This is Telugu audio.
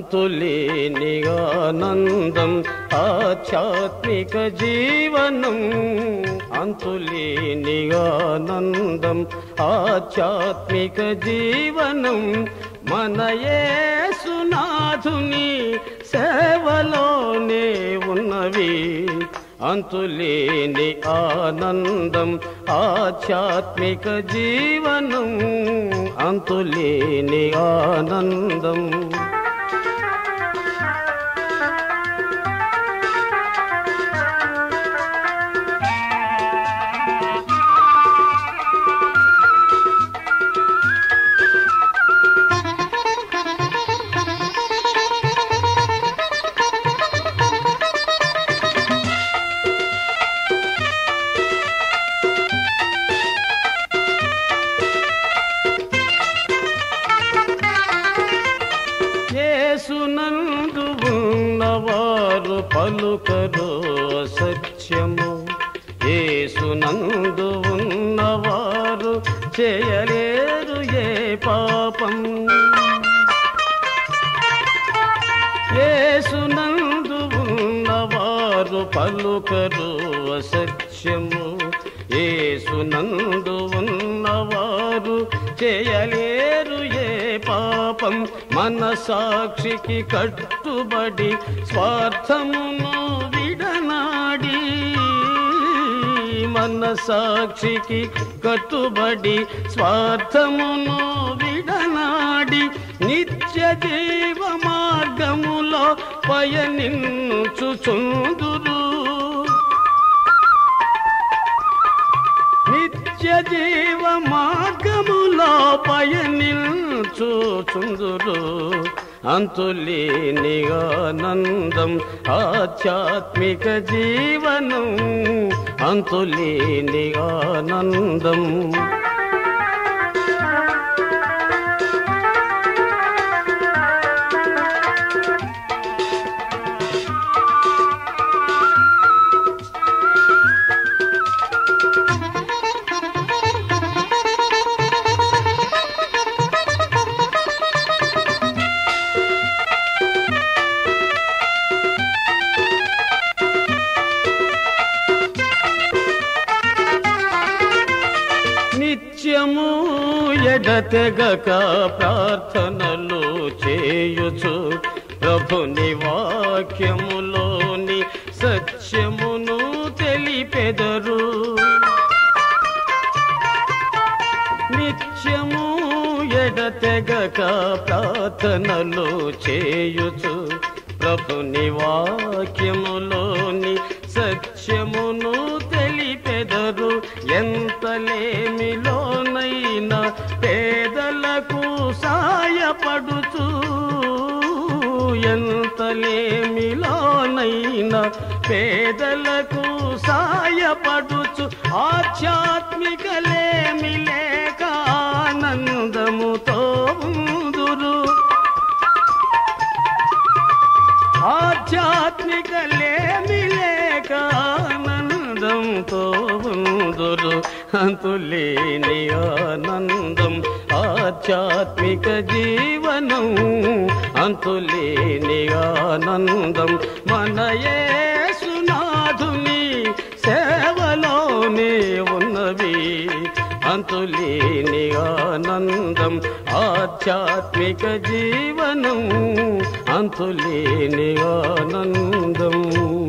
అంతులేని ఆనందం ఆధ్యాత్మిక జీవనం అంతులేని ఆనందం ఆధ్యాత్మిక జీవనం మన యేసునాథుని సేవలోనే ఉన్నవి అంతులేని ఆనందం ఆధ్యాత్మిక జీవనం అంతులేని ఆనందం యేసునందు ఉన్నవారు పలుకరు సత్యము యేసునందు ఉన్నవారు చేయలేరు ఏ పాపం యేసునందు ఉన్నవారు పలుకరు సత్యము యేసునందు ఉన్నవారు చేయలేరు ఏ పాపం మన సాక్షికి కట్టుబడి స్వార్థమును విడనాడి మన సాక్షికి కట్టుబడి స్వార్థమును విడనాడి నిత్య జీవ మార్గములో పయనించుచుందురు నిత్య జీవ మార్గములో పయనించుచుందురు అంతులేని ఆనందం ఆధ్యాత్మిక జీవనం అంతులేని ఆనందం నిత్యము ఎడతెగక ప్రార్థనలు చేయుచు ప్రభుని వాక్యములోని సత్యమును తెలిపెదరు నిత్యము ఎడతెగక ప్రార్థనలు చేయుచు ప్రభుని వాక్యములోని సత్యమును తెలిపెదరు ఎంతలేమిలోనైనా పేదలకు సాయపడుతూ ఎంతలేమిలోనైనా పేదలకు సాయపడుచు ఆధ్యాత్మికలేమి లేక ఆనందముతో ఉందురు ఆధ్యాత్మికలేమి లేక ఆనందంతో ఉందురు అంతులేని ఆనందం ఆధ్యాత్మిక జీవనం అంతులేని ఆనందం మన యేసునాథుని సేవలోనే ఉన్నవి అంతులేని ఆనందం ఆధ్యాత్మిక జీవనం అంతులేని ఆనందం